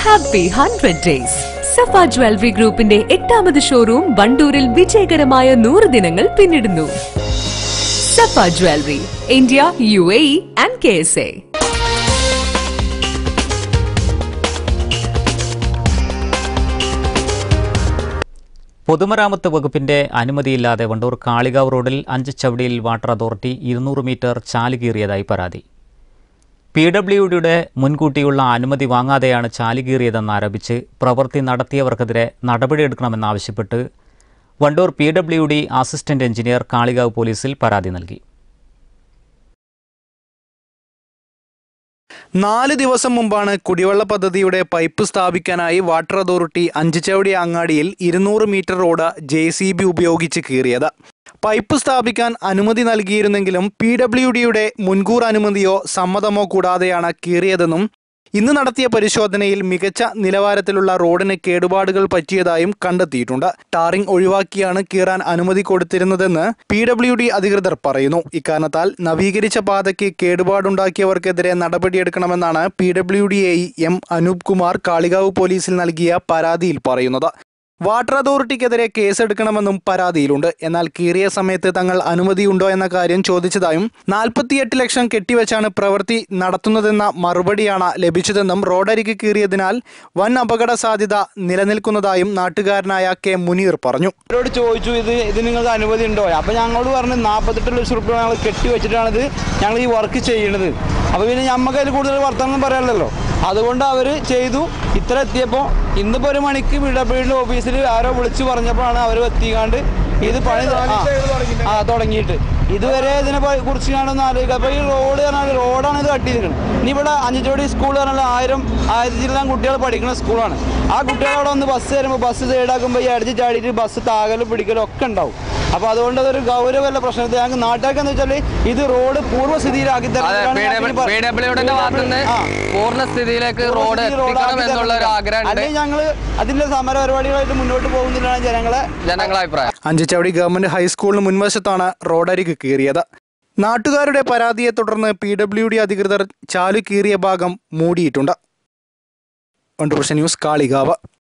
happy hundred days Safa jewellery ഗ്രൂപ്പിന്റെ എട്ടാമത് showroom വണ്ടൂരിൽ വിജയകരമായ നൂറ് ദിനങ്ങൾ പിന്നിടുന്നു Safa jewellery India U A E and K S A പൊതുമരാമത്ത് വകുപ്പിന്റെ അനുമതിയില്ലാതെ വണ്ടൂർ കാളികാവ് റോഡിൽ അഞ്ച് ചവിടിയിൽ വാട്ടർ അതോറിറ്റി ഇരുന്നൂറ് മീറ്റർ ചാല് കീറിയതായി പരാതി പി ഡബ്ല്യു ഡിയുടെ മുൻകൂട്ടിയുള്ള അനുമതി വാങ്ങാതെയാണ് ചാല് കീറിയതെന്നാരോപിച്ച് പ്രവൃത്തി നടത്തിയവർക്കെതിരെ നടപടിയെടുക്കണമെന്നാവശ്യപ്പെട്ട് Wandoor P W D assistant engineer Kalikavu പോലീസിൽ പരാതി നൽകി നാല് ദിവസം മുമ്പാണ് കുടിവെള്ള പദ്ധതിയുടെ പൈപ്പ് സ്ഥാപിക്കാനായി വാട്ടർ അതോറിറ്റി അഞ്ചുചവടി അങ്ങാടിയിൽ ഇരുന്നൂറ് metre road J C B ഉപയോഗിച്ച് കീറിയത് പൈപ്പ് സ്ഥാപിക്കാൻ അനുമതി നൽകിയിരുന്നെങ്കിലും പി ഡബ്ല്യു ഡിയുടെ മുൻകൂർ അനുമതിയോ സമ്മതമോ കൂടാതെയാണ് കീറിയതെന്നും ഇന്ന് നടത്തിയ പരിശോധനയിൽ മികച്ച നിലവാരത്തിലുള്ള റോഡിന് കേടുപാടുകൾ പറ്റിയതായും കണ്ടെത്തിയിട്ടുണ്ട് ടാറിംഗ് ഒഴിവാക്കിയാണ് കീറാൻ അനുമതി കൊടുത്തിരുന്നതെന്ന് പി ഡബ്ല്യു ഡി അധികൃതർ പറയുന്നു ഇക്കാരണത്താൽ നവീകരിച്ച പാതയ്ക്ക് കേടുപാടുണ്ടാക്കിയവർക്കെതിരെ നടപടിയെടുക്കണമെന്നാണ് P W D A M Anoop Kumar Kalikavu പോലീസിൽ നൽകിയ പരാതിയിൽ പറയുന്നത് വാട്ടർ അതോറിറ്റിക്കെതിരെ കേസെടുക്കണമെന്നും പരാതിയിലുണ്ട് എന്നാൽ കീറിയ സമയത്ത് തങ്ങൾ അനുമതിയുണ്ടോ എന്ന കാര്യം ചോദിച്ചതായും നാൽപ്പത്തിയെട്ട് ലക്ഷം കെട്ടിവെച്ചാണ് പ്രവൃത്തി നടത്തുന്നതെന്ന മറുപടിയാണ് ലഭിച്ചതെന്നും റോഡരിക് കീറിയതിനാൽ വൻ അപകട സാധ്യത നിലനിൽക്കുന്നതായും നാട്ടുകാരനായ കെ മുനീർ പറഞ്ഞു അവരോട് ചോദിച്ചു ഇത് ഇത് നിങ്ങൾക്ക് അനുമതി ഉണ്ടോ അപ്പോൾ ഞങ്ങളോട് പറഞ്ഞു നാൽപ്പത്തെട്ട് ലക്ഷം റുപ്യ ഞങ്ങൾ കെട്ടി വെച്ചിട്ടാണ് ഇത് ഞങ്ങൾ ഈ വർക്ക് ചെയ്യണത് അപ്പോൾ പിന്നെ ഞമ്മക്ക് അതിൽ കൂടുതൽ വർത്തമാനം പറയാനല്ലോ അതുകൊണ്ട് അവർ ചെയ്തു ഇത്ര എത്തിയപ്പോൾ ഇന്നിപ്പോൾ ഒരു മണിക്ക് വീടിൻ്റെ ഓഫീസിൽ ആരോ വിളിച്ചു പറഞ്ഞപ്പോഴാണ് അവർ എത്തിക്കാണ്ട് ഇത് പണി ആ, ആ തുടങ്ങിയിട്ട് ഇതുവരെ ഇതിനെ പ- കുറിച്ച് ഞാനൊന്ന് ആലോചിക്കുക അപ്പോൾ ഈ റോഡ് പറഞ്ഞാൽ റോഡാണ് ഇത് കട്ടിയിരിക്കുന്നത് ഇനി ഇവിടെ അഞ്ചുചോടി സ്കൂൾ പറഞ്ഞാൽ ആയിരം ആയിരത്തി ചില്ലാം കുട്ടികൾ പഠിക്കുന്ന സ്കൂളാണ് ആ കുട്ടികളവിടെ ഒന്ന് ബസ് വരുമ്പോൾ ബസ് സൈഡാക്കുമ്പോൾ ഈ അടിച്ച് ചാടിയിട്ട് ബസ് താകലും പിടിക്കലും ഒക്കെ ഉണ്ടാവും അപ്പോൾ അതുകൊണ്ട് അതൊരു ഗൗരവമല്ല പ്രശ്നം ഞങ്ങൾക്ക് നാട്ടുകാർക്ക് എന്ന് വെച്ചാൽ ഇത് റോഡ് പൂർവ്വസ്ഥിതിയിലാക്കി അതെ പി ഡബ്ല്യുടെ ഭാഗത്തു നിന്ന് പൂർണ്ണ സ്ഥിതിയിലേക്ക് റോഡ് എത്തിക്കണം എന്നുള്ള ഒരു ആഗ്രഹമുണ്ട് അല്ലെങ്കിൽ ഞങ്ങൾ അതിന്റെ സമര പരിപാടികളായിട്ട് മുന്നോട്ട് പോകുന്നില്ലാണ് ജനങ്ങളെ ജനങ്ങളെ അഭിപ്രായം അഞ്ചുചവടി ഗവൺമെന്റ് ഹൈസ്കൂളിന് മുൻവശത്താണ് റോഡരിക് കീറിയത് നാട്ടുകാരുടെ പരാതിയെ തുടർന്ന് പി ഡബ്ല്യു ഡി അധികൃതർ ചാലു കീറിയ ഭാഗം മൂടിയിട്ടുണ്ട് വണ്ടൂർഷ ന്യൂസ് കാളികാവ്